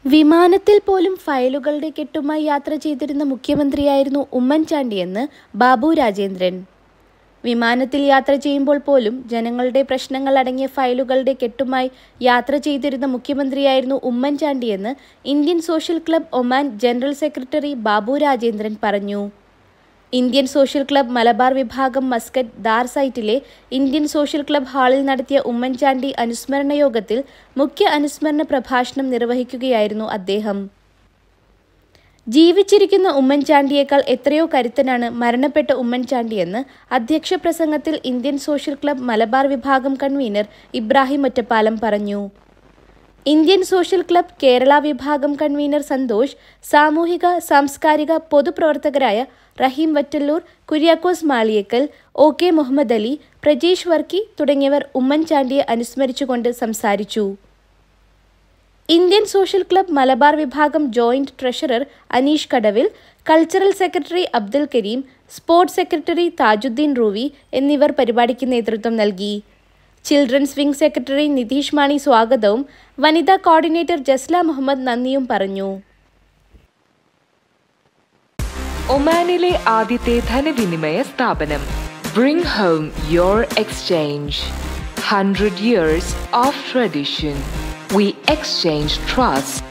വിമാനത്തിൽ പോലും ഫയലുകളുടെ കെട്ടുമായി യാത്ര ചെയ്തിരുന്ന മുഖ്യമന്ത്രിയായിരുന്നു ഉമ്മൻചാണ്ടിയെന്ന് ബാബു രാജേന്ദ്രൻ വിമാനത്തിൽ യാത്ര ചെയ്യുമ്പോൾ പോലും ജനങ്ങളുടെ പ്രശ്നങ്ങൾ അടങ്ങിയ ഫയലുകളുടെ കെട്ടുമായി യാത്ര ചെയ്തിരുന്ന മുഖ്യമന്ത്രിയായിരുന്നു ഉമ്മൻചാണ്ടിയെന്ന് Indian social club Oman general secretary Babu Rajendran പറഞ്ഞു ഇന്ത്യൻ സോഷ്യൽ ക്ലബ് മലബാർ വിഭാഗം മസ്കറ്റ് ദാർ സൈറ്റിലെ ഇന്ത്യൻ സോഷ്യൽ ക്ലബ് ഹാളിൽ നടത്തിയ ഉമ്മൻചാണ്ടി അനുസ്മരണ യോഗത്തിൽ മുഖ്യ അനുസ്മരണ പ്രഭാഷണം നിർവഹിക്കുകയായിരുന്നു അദ്ദേഹം ജീവിച്ചിരിക്കുന്ന ഉമ്മൻചാണ്ടിയേക്കാൾ എത്രയോ കരുത്തനാണ് മരണപ്പെട്ട ഉമ്മൻചാണ്ടിയെന്ന് അധ്യക്ഷ പ്രസംഗത്തിൽ ഇന്ത്യൻ സോഷ്യൽ ക്ലബ് മലബാർ വിഭാഗം കൺവീനർ ഇബ്രാഹിം ഒറ്റപ്പാലം പറഞ്ഞു ഇന്ത്യൻ സോഷ്യൽ ക്ലബ് കേരള വിഭാഗം കൺവീനർ സന്തോഷ് സാമൂഹിക സാംസ്കാരിക പൊതുപ്രവർത്തകരായ റഹീം വറ്റല്ലൂർ കുര്യാക്കോസ് മാളിയേക്കൽ ഒ കെ മുഹമ്മദ് അലി പ്രജീഷ് വർക്കി തുടങ്ങിയവർ ഉമ്മൻചാണ്ടിയെ അനുസ്മരിച്ചുകൊണ്ട് സംസാരിച്ചു ഇന്ത്യൻ സോഷ്യൽ ക്ലബ് മലബാർ വിഭാഗം joint treasurer Aneesh Kadavil cultural secretary Abdul Kareem sports secretary Thajudheen Ruwi എന്നിവർ പരിപാടിക്ക് നേതൃത്വം നൽകി children's wing secretary Nitheesh Mani സ്വാഗതവും വനിതാ കോർഡിനേറ്റർ ജസ്ല മുഹമ്മദ് നന്ദിയും പറഞ്ഞു ഒമാനിലെ ആദ്യത്തെ ധനവിനിമയ സ്ഥാപനം bring home your exchange hundred years of tradition we exchange trust